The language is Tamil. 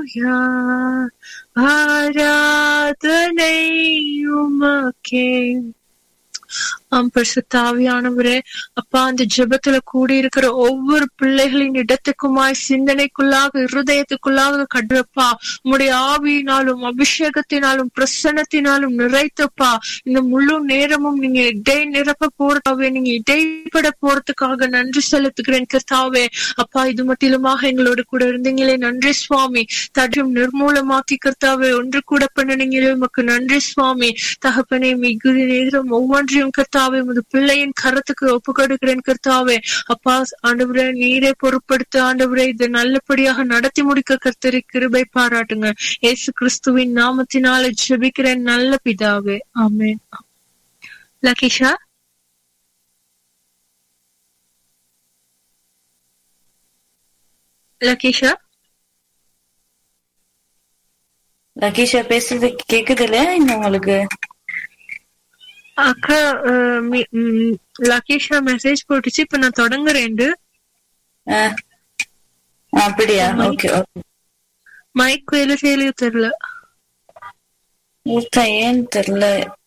ஹalleluya ஆராதனை உமக்கே ஆம் பரிசுத்தாவியானவரே அப்பா அந்த ஜெபத்துல கூடி இருக்கிற ஒவ்வொரு பிள்ளைகளின் இடத்துக்குமாய் சிந்தனைக்குள்ளாக இருதயத்துக்குள்ளாக கடுப்பா உம்முடைய ஆவியினாலும் அபிஷேகத்தினாலும் பிரசன்னத்தினாலும் நிறைத்தப்பா இந்த முழு நேரமும் நீங்க இடை நிரப்ப போறதாவே நீங்க இடைப்பட போறதுக்காக நன்றி செலுத்துகிறேன் கர்த்தாவே அப்பா இது மட்டிலுமாக எங்களோட கூட இருந்தீங்களே நன்றி சுவாமி தடும் நிர்மூலமாக்கி கர்த்தாவே ஒன்று கூட பண்ணினீங்களே உமக்கு நன்றி சுவாமி தகப்பனை மிகுதி நேரம் ஒவ்வொன்றையும் கர்த்தாவே உமது பிள்ளையின் கரத்துக்கு ஒப்பு கொடுக்கிறேன் கர்த்தாவே அப்பா ஆண்டவரே நீரே பொறுப்படுத்த ஆண்டவரே இதை நல்லபடியாக நடத்தி முடிக்க கர்த்தரை கிருபை பாராட்டுங்க இயேசு கிறிஸ்துவின் நாமத்தினால ஜெபிக்கிறேன் நல்ல பிதாவே ஆமென் லகிஷா லகிஷா லகேஷா பேசுறது கேக்குது இல்லையா இன்னும் உங்களுக்கு அக்கா அஹ், மி- ம், லகேஷா மெசேஜ் போட்டுச்சு இப்ப நான் தொடங்குறேன் ஆ. ஆ, அப்படியா ஓகே ஓகே மைக் வேலை செய்யலையோ தெரியல ஊத்தா ஏன்னு தெரியல